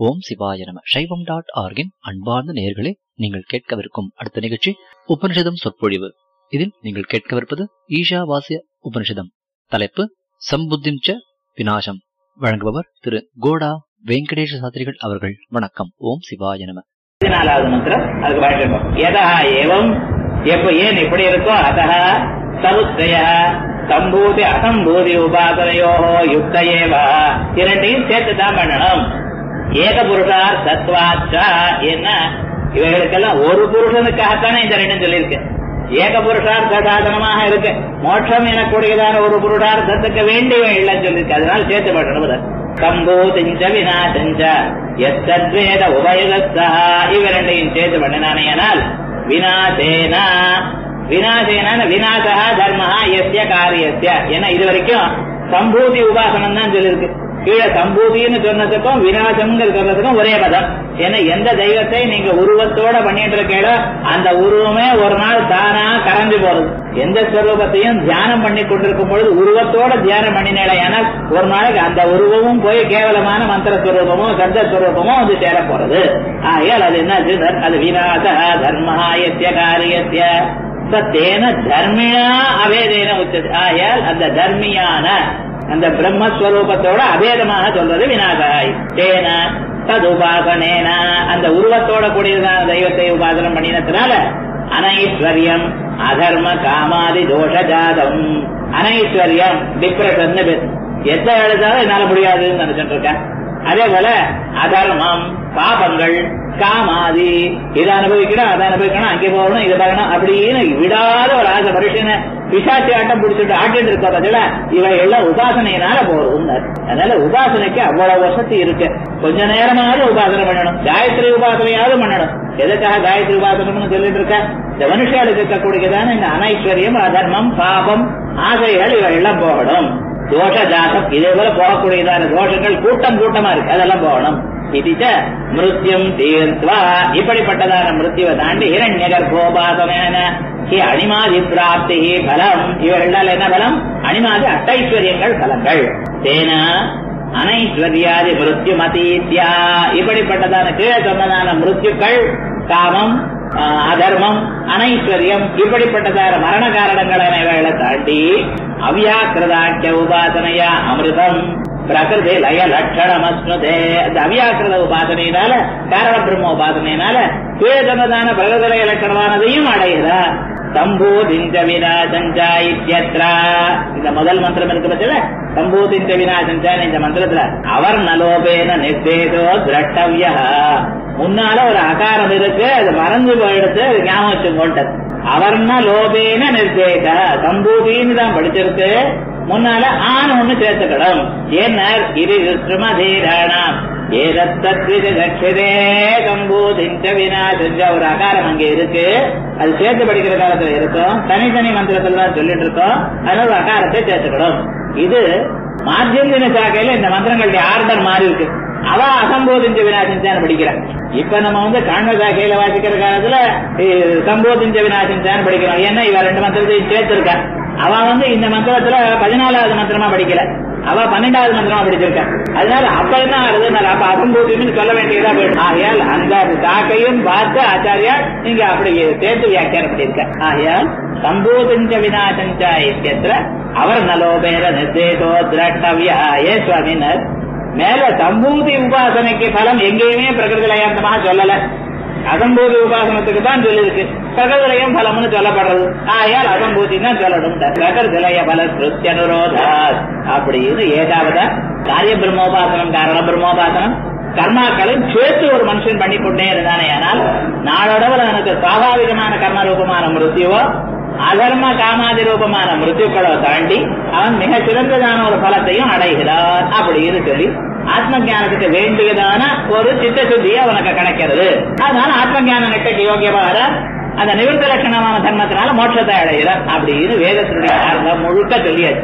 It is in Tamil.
ஓம் சிவாய நம சைவம் டாட் ஆர்கின் அன்பார்ந்த நேயர்களே நீங்கள் கேட்கவிருக்கும் அடுத்த நிகழ்ச்சி உபனிஷதம் சொற்பொழிவு இதில் நீங்கள் கேட்கவிருப்பது ஈஷா வாசிய உபனிஷதம் தலைப்பு சம்புத்திம் ச விநாசம் வழங்குபவர் திரு கோடா வெங்கடேஷ சாஸ்திரிகள் அவர்கள் வணக்கம் ஓம் சிவாய நம பதினாலாவது மந்திரம் அதுக்கு வாழ்க்கணும் எதா ஏவம் எப்ப ஏன் இப்படி இருக்கோ அத சமுத்தய சம்பூதி அசம்பூதி உபாசனையோ யுக்த ஏவ இரண்டையும் சேர்த்து தான் பண்ணணும் ஏக புருஷார் தத்வாச்சா என்ன இவைகளுக்கெல்லாம் ஒரு புருஷனுக்காகத்தானே இந்த ரெண்டும் சொல்லியிருக்கு ஏக புருஷார்த்த சாதனமாக இருக்கு மோட்சம் எனக்கூடியதான ஒரு புருஷார்த்தத்துக்கு வேண்டிய இல்லைன்னு சொல்லியிருக்கு அதனால சேர்த்து பண்ணணும் சம்பூதிஞ்ச விநாசஞ்ச எத்தத்வேத உபயுகத்தா இவரண்டையும் சேர்த்து பண்ணினானேனால் விநாசேனா விநாசேன விநாசா தர்ம எஸ்ய காரியஸ்ய ஏன்னா இது வரைக்கும் சம்பூதி உபாசனம் தான் சொல்லியிருக்கு கீழே சம்பூதின்னு சொன்னதுக்கும் விநாசம்ங்கிற சொன்னதுக்கும் ஒரே பதம் ஏன்னா எந்த தெய்வத்தை நீங்க உருவத்தோட பண்ணிட்டு இருக்கீங்களோ அந்த உருவமே ஒரு நாள் தானா கரைஞ்சு போறது எந்த ஸ்வரூபத்தையும் தியானம் பண்ணி கொண்டிருக்கும் பொழுது உருவத்தோட தியானம் பண்ணினேன் ஏன்னா ஒரு நாளைக்கு அந்த உருவமும் போய் கேவலமான மந்திர ஸ்வரூபமோ சப்த ஸ்வரூபமோ வந்து சேர போறது ஆகையால் அது என்ன அது விநாச தர்மஹாயத்திய காரியத்திய தேன தர்மியா அவேதேன உச்சது ஆகையால் அந்த தர்மியான அந்த பிரம்மஸ்வரூபத்தோட அபேதமாக சொல்றது விநாசாய் தேன தது உபாசனேன அந்த உருவத்தோட கூடியதான தெய்வத்தை உபாசனம் பண்ணினதுனால அனைஸ்வர்யம் அதர்ம காமாதி தோஷ ஜாதம் அனைஸ்வர்யம் டிப்ரெஷன் எந்த எழுதாலும் என்னால முடியாதுன்னு நினைச்சிட்டு இருக்கேன் அதே போல அதர்மம் பாபங்கள் காமாதி இதை அனுபவிக்கணும் அதை அனுபவிக்கணும் அங்கே போகணும் இதை பார்க்கணும் அப்படின்னு விடாத ஒரு ஆசை மனுஷனை பிசாச்சி ஆட்டம் பிடிச்சிட்டு ஆட்டிட்டு இருக்க பதில இவை எல்லாம் உபாசனையினால போறது அதனால உபாசனைக்கு அவ்வளவு வசதி இருக்கு கொஞ்ச நேரமாவது உபாசனை பண்ணணும் காயத்ரி உபாசனையாவது பண்ணணும் எதுக்காக காயத்ரி உபாசனம்னு சொல்லிட்டு இருக்க இந்த மனுஷாளுக்கு இருக்கக்கூடியதான இந்த அனைஸ்வரியம் அதர்மம் பாபம் ஆசைகள் இவை எல்லாம் போகணும் தோஷ ஜாதம் இதே போல போகக்கூடியதான தோஷங்கள் கூட்டம் கூட்டமா இருக்கு அதெல்லாம் போகணும் இதுச்ச மிருத்யும் தீர்த்வா இப்படிப்பட்டதான மிருத்யுவை தாண்டி இரண்ய கர்ப்போபாசன அணிமாதி பிராப்தி பலம் இவர்களால் என்ன பலம் அணிமாதி அட்டைஸ்வரியங்கள் பலங்கள் தேன அனைஸ்வர்யாதி மிருத்யு மதீத்யா இப்படிப்பட்டதான கீழே சொன்னதான மிருத்யுக்கள் காமம் அதர்மம் அனைஸ்வர்யம் இப்படிப்பட்டதான மரண காரணங்களை தாண்டி அவ்யாக்கிரதாக்கிய உபாசனையா அமிர்தம் பிரகிருதி லய லட்சணம் அஸ்னுதே அந்த அவ்யாக்கிரத உபாசனையினால காரண பிரம்ம உபாசனையினால கீழதனதான பிரகிருதி லய லட்சணமானதையும் அடையுதா சம்பூதிஞ்ச வினாசஞ்சா இத்தியத்ரா இந்த முதல் மந்திரம் இருக்கு பட்சல சம்பூதிஞ்ச வினாசஞ்சா இந்த மந்திரத்துல அவர் நலோபேன நிர்தேசோ திரட்டவிய முன்னால ஒரு அகாரம் இருக்கு அது மறந்து போயிடுத்து அது ஞாபகம் வச்சுக்கோட்டது அவர்னா லோபேன நிர்தேச சம்பூதின்னு தான் படிச்சிருக்கு முன்னால ஆண் ஒண்ணு சேர்த்துக்கணும் ஏன்னா இது திருமதீராணாம் ஏதத்தே கம்பூதிஞ்ச வினாசஞ்ச ஒரு அகாரம் அங்க இருக்கு அது சேர்த்து படிக்கிற காலத்துல இருக்கும் தனித்தனி மந்திரத்துல தான் சொல்லிட்டு இருக்கோம் அதனால ஒரு அகாரத்தை சேர்த்துக்கணும் இது மாத்தியந்தின சாக்கையில இந்த மந்திரங்களுடைய ஆர்டர் மாறி இருக்கு அவ அசம்போதிஞ்ச வினாசஞ்சான் படிக்கிறான் இப்ப நம்ம வந்து காண்ம சாக்கையில வாசிக்கிற காலத்துல சம்போதிஞ்ச வினாசஞ்சான் படிக்கிறோம் ஏன்னா இவ ரெண்டு மந்திரத்தையும் சேர்த்திருக்கா அவ வந்து இந்த மந்திரத்துல பதினாலாவது மந்திரமா படிக்கல அவ பன்னெண்டாவது மந்திரமா படிச்சிருக்கா அதனால அப்ப என்ன ஆகுது அப்ப அசம்போதின்னு சொல்ல வேண்டியதா போயிடும் ஆகையால் அந்த சாக்கையும் பார்த்து ஆச்சாரியா நீங்க அப்படி சேர்த்து வியாக்கியானம் பண்ணியிருக்க ஆகையால் சம்போதிஞ்ச வினாசஞ்சா இத்தியத்திர அவர் நலோபேர நிர்தேசோ திரட்டவியா ஏ சுவாமினர் மேல சம்பூதி உபாசனைக்கு பலம் எங்கேயுமே பிரகிருதி லயாந்தமாக சொல்லல அசம்பூதி உபாசனத்துக்கு தான் சொல்லிருக்கு பிரகிருதிலயம் பலம்னு சொல்லப்படுறது ஆயால் அசம்பூதி தான் சொல்லணும் பிரகிருதிலய பல ஸ்ருத்தியனுரோதா அப்படின்னு ஏதாவது காரிய பிரம்மோபாசனம் காரண பிரம்மோபாசனம் கர்மாக்களும் சேர்த்து ஒரு மனுஷன் பண்ணி கொண்டே இருந்தானே ஆனால் நாளோடவர் எனக்கு சுவாபாவிகமான கர்ம ரூபமான மிருத்தியவோ அதர்ம காமாதி ரூபமான மிருத்யுக்களோ தாண்டி அவன் மிக சிறந்ததான ஒரு பலத்தையும் அடைகிறான் அப்படின்னு சொல்லி ஆத்ம ஜானத்துக்கு வேண்டியதான ஒரு சித்த சுத்தி அவனுக்கு கிடைக்கிறது அதனால ஆத்ம ஜான நெட்டக்கு யோகியமாக அந்த நிவர்த்த லட்சணமான தர்மத்தினால மோட்சத்தை அடைகிறார் அப்படின்னு வேதத்தினுடைய முழுக்க சொல்லியாச்சு